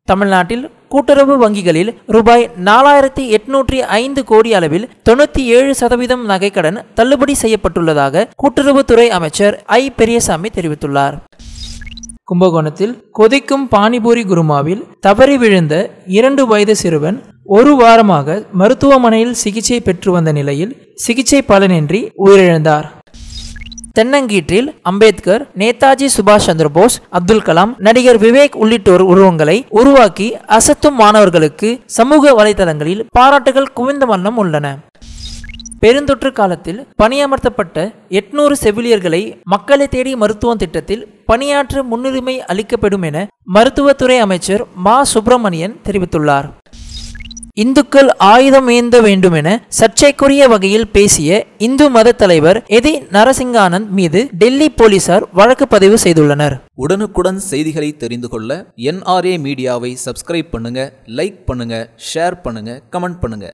தமிழ்நாட்டில் கூட்டுறவு வங்கிகளில் ரூபாய் நாலாயிரத்தி எட்நூற்றி ஐந்து கோடி அளவில் தொண்ணூற்றி ஏழு சதவீதம் நகைக்கடன் தள்ளுபடி செய்யப்பட்டுள்ளதாக கூட்டுறவுத்துறை அமைச்சர் ஐ பெரியசாமி தெரிவித்துள்ளார் கும்பகோணத்தில் கொதிக்கும் பானிபூரி குருமாவில் தவறி விழுந்த இரண்டு வயது சிறுவன் ஒரு வாரமாக மருத்துவமனையில் சிகிச்சை பெற்று வந்த நிலையில் சிகிச்சை பலனின்றி உயிரிழந்தார் தென்னங்கீற்றில் அம்பேத்கர் நேதாஜி சுபாஷ் சந்திரபோஸ் அப்துல் கலாம் நடிகர் விவேக் உள்ளிட்டோர் உருவங்களை உருவாக்கி அசத்தும் மாணவர்களுக்கு சமூக வலைதளங்களில் பாராட்டுகள் குவிந்த வண்ணம் உள்ளன பெருந்தொற்று காலத்தில் பணியமர்த்தப்பட்ட எட்நூறு செவிலியர்களை மக்களை தேடி மருத்துவம் திட்டத்தில் பணியாற்ற முன்னுரிமை அளிக்கப்படும் என மருத்துவத்துறை அமைச்சர் மா சுப்பிரமணியன் தெரிவித்துள்ளார் இந்துக்கள் ஆயுதம் ஏந்த வேண்டும் என சர்ச்சைக்குரிய வகையில் பேசிய இந்து மத தலைவர் எதி நரசிங்கானந்த் மீது டெல்லி போலீசார் வழக்கு பதிவு செய்துள்ளனர் உடனுக்குடன் செய்திகளை தெரிந்து கொள்ள என்ஆர்ஏ மீடியாவை சப்ஸ்கிரைப் பண்ணுங்க லைக் பண்ணுங்க ஷேர் பண்ணுங்க கமெண்ட் பண்ணுங்க